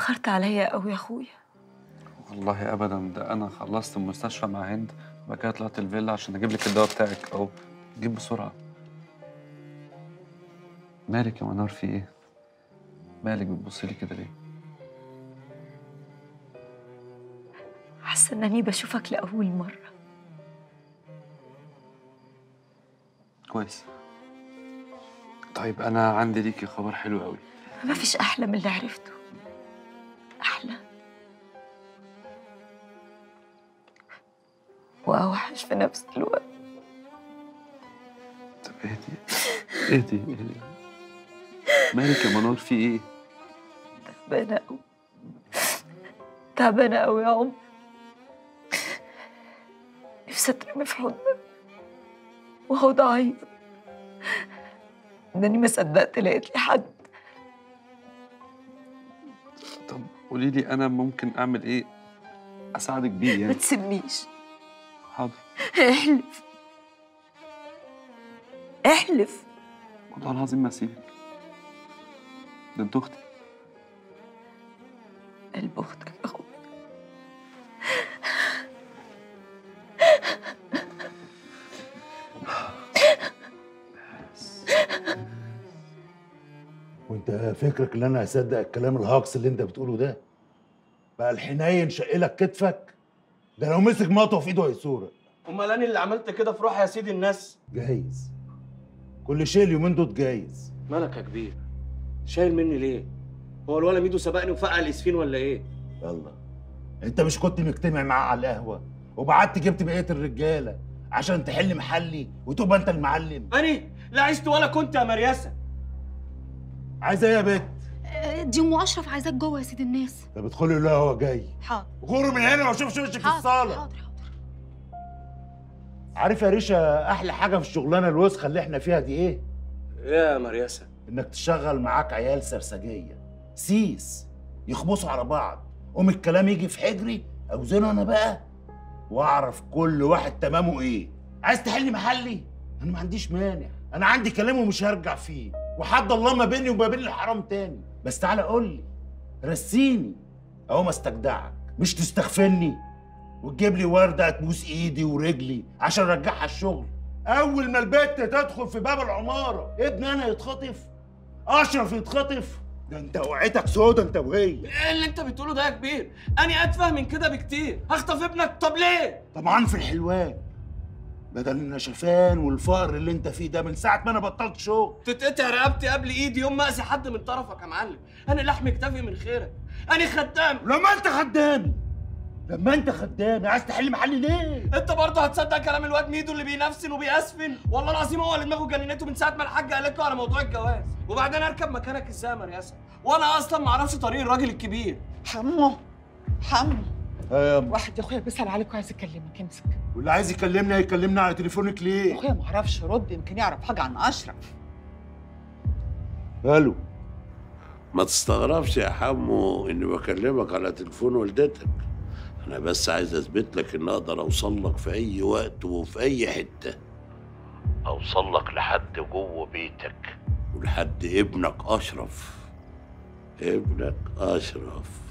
تأخرت عليا قوي يا أخويا والله ابدا ده انا خلصت المستشفى مع هند وبعد كده طلعت الفيلا عشان اجيب لك الدواء بتاعك اهو جيب بسرعه مالك يا منار في ايه مالك بتبصي لي كده ليه حاسة إنني بشوفك لأول مرة كويس طيب انا عندي ليكي خبر حلو قوي ما فيش أحلى من اللي عرفته أحلى وأوحش في نفس الوقت طب اهدي اهدي اهدي مالك يا منار في ايه تعبانة أوي تعبانة أوي يا عمر نفسي أترمي في حضنك وأقعد أعيط إنني ما صدقت لقيت لي حد طب قولي لي انا ممكن اعمل ايه اساعدك بيه ما يعني تسيبنيش حاضر احلف احلف والله العظيم ما اسيبك ده انت اختي قلب أختك يا أخويا وانت فكرك ان انا هصدق الكلام الهاكس اللي انت بتقوله ده بقى الحنين شقلك كتفك ده لو مسك مطوه في ايده هيسورق امال انا اللي عملت كده في روح يا سيدي الناس جايز كل شيء اليومين دول جايز مالك يا كبير شايل مني ليه هو الولا ميدو سبقني وفقع الاسفين ولا ايه يلا انت مش كنت مجتمع معاه على القهوه وبعدت جبت بقيه الرجاله عشان تحل محلي وتبقى انت المعلم اني لا عشت ولا كنت يا مرياسه عايزه ايه يا بت دي ام اشرف عايزاك جوه يا سيد الناس طب ادخلي لا هو جاي حاضر غور من هنا ما اشوفش وشك في حاضر الصاله حاضر حاضر عارف يا ريشه احلى حاجه في الشغلانه الوسخه اللي احنا فيها دي ايه ايه يا مرياسه انك تشغل معاك عيال سرسجيه سيس يخبصوا على بعض قوم الكلام يجي في حجري اوزنه انا بقى واعرف كل واحد تمامه ايه عايز تحل محلي انا ما عنديش مانع انا عندي كلام ومش هرجع فيه وحد الله ما بيني وما بين الحرام تاني بس تعالى قول لي رسيني اهو ما استجدعك مش تستغفلني وتجيب لي ورده تبوس ايدي ورجلي عشان ارجعها الشغل اول ما البت تدخل في باب العماره ابن انا يتخطف اشرف يتخطف ده انت وقعتك سودا انت وهي ايه اللي انت بتقوله ده يا كبير انا اتفه من كده بكتير هخطف ابنك طب ليه طبعا في الحلوان بدل النشفان والفقر اللي انت فيه ده من ساعه ما انا بطلت شغل تتقطع رقبتي قبل ايدي يوم ما اذي حد من طرفك يا معلم انا لحم كتافي من خيرك انا خدام لما انت خدامي لما انت خدامي عايز تحل محلي ليه انت برضه هتصدق كلام الواد ميدو اللي بينفسن وبيأسفن والله العظيم هو اللي دماغه جننته من ساعه ما الحاجه قالت له على موضوع الجواز وبعدين اركب مكانك ازاي يا مرياسه وانا اصلا ما اعرفش طريق الراجل الكبير حمو حمو يا أم. واحد يا اخويا بيسأل عليك وعايز يكلمك امسك واللي عايز يكلمني هيكلمني على تليفونك يا ليه اخويا ما اعرفش رد يمكن يعرف حاجه عن اشرف الو ما تستغربش يا حمو اني بكلمك على تليفون والدتك انا بس عايز اثبت لك ان اقدر اوصل لك في اي وقت وفي اي حته اوصل لك لحد جوه بيتك ولحد ابنك اشرف ابنك اشرف